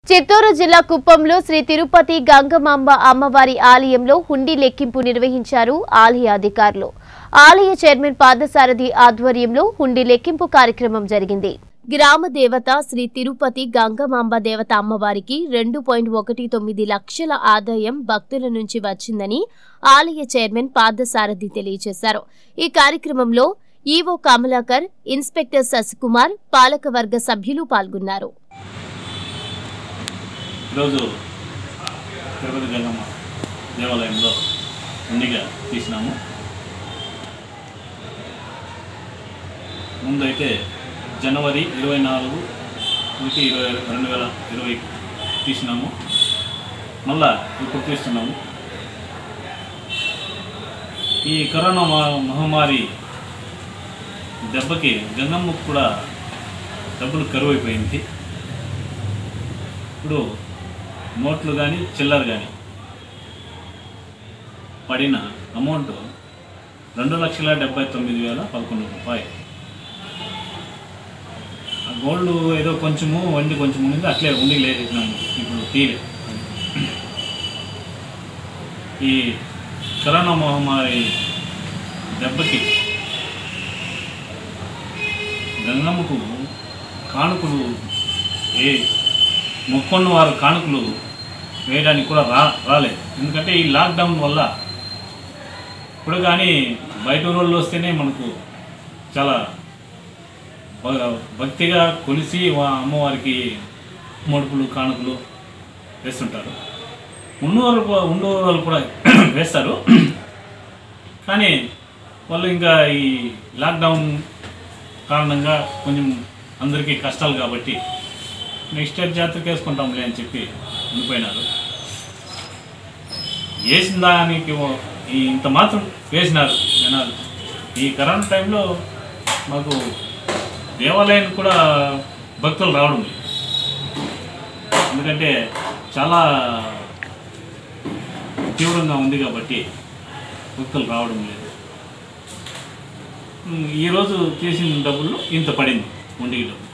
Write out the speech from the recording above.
చిత్తూరు జిల్లా కుప్పంలో శ్రీ తిరుపతి గంగమాంబ అమ్మవారి ఆలయంలో హుండీ లెక్కింపు నిర్వహించారు ఆలయ అధికారులు ఆలయ చైర్మన్ పాదసారథి ఆధ్వర్యంలో హుండీ లెక్కింపు కార్యక్రమం జరిగింది గ్రామ దేవత శ్రీ తిరుపతి గంగమాంబ దేవత అమ్మవారికి రెండు పాయింట్ ఒకటి తొమ్మిది లక్షల ఆదాయం భక్తుల నుంచి వచ్చిందని ఆలయ చైర్మన్ పాదసారథి తెలియజేశారు ఈ కార్యక్రమంలో ఈవో కమలాకర్ ఇన్స్పెక్టర్ శశికుమార్ పాలకవర్గ సభ్యులు పాల్గొన్నారు ఈరోజు తిరుపతి గంగమ్మ దేవాలయంలో ఉండిగా తీసినాము ముందైతే జనవరి ఇరవై నాలుగు ఒకటి ఇరవై రెండు వేల ఇరవై తీసినాము మళ్ళా ఇప్పుడు తీస్తున్నాము ఈ కరోనా మహ- మహమ్మారి దెబ్బకి గంగమ్మకు కూడా డబ్బులు కరువైపోయింది ఇప్పుడు నోట్లు కానీ చిల్లర కానీ పడిన అమౌంట్ రెండు లక్షల డెబ్బై తొమ్మిది వేల పదకొండు రూపాయలు ఆ గోల్డ్ ఏదో కొంచెము వండి కొంచెం ఉండింది అట్లే ఉండి లేచినాము ఇప్పుడు తీలే ఈ కరోనా మహమ్మారి దెబ్బకి గంగమ్మకు కానుకలు ఏ మొక్కున్న వారు కానుకలు వేయడానికి కూడా రా రాలేదు ఎందుకంటే ఈ లాక్డౌన్ వల్ల ఇప్పుడు కానీ బయట ఊరోళ్ళు వస్తేనే మనకు చాలా బ- భక్తిగా కొలిసి వా- అమ్మవారికి ముడుపులు కానుకలు వేస్తుంటారు ఉన్నవారు కూ- ఉండేవారు వాళ్ళు కూడా వేస్తారు కానీ వాళ్ళు ఇంకా ఈ లాక్డౌన్ కారణంగా కొంచెం అందరికీ కష్టాలు కాబట్టి నెక్స్ట్ ఇయర్ జాతరకి వేసుకుంటాంలే అని చెప్పి ఉండిపోయినారు వేసిన దానికి ఓ- ఈ ఇంత మాత్రం వేసినారు జనాలు ఈ కరోనా టైంలో మాకు దేవాలయానికి కూడా భక్తులు రావడం లేదు ఎందుకంటే చాలా తీవ్రంగా ఉంది కాబట్టి భక్తులు రావడం లేదు ఉమ్, ఈరోజు తీసిన డబ్బులు ఇంత పడింది ఉండికి డబ్బు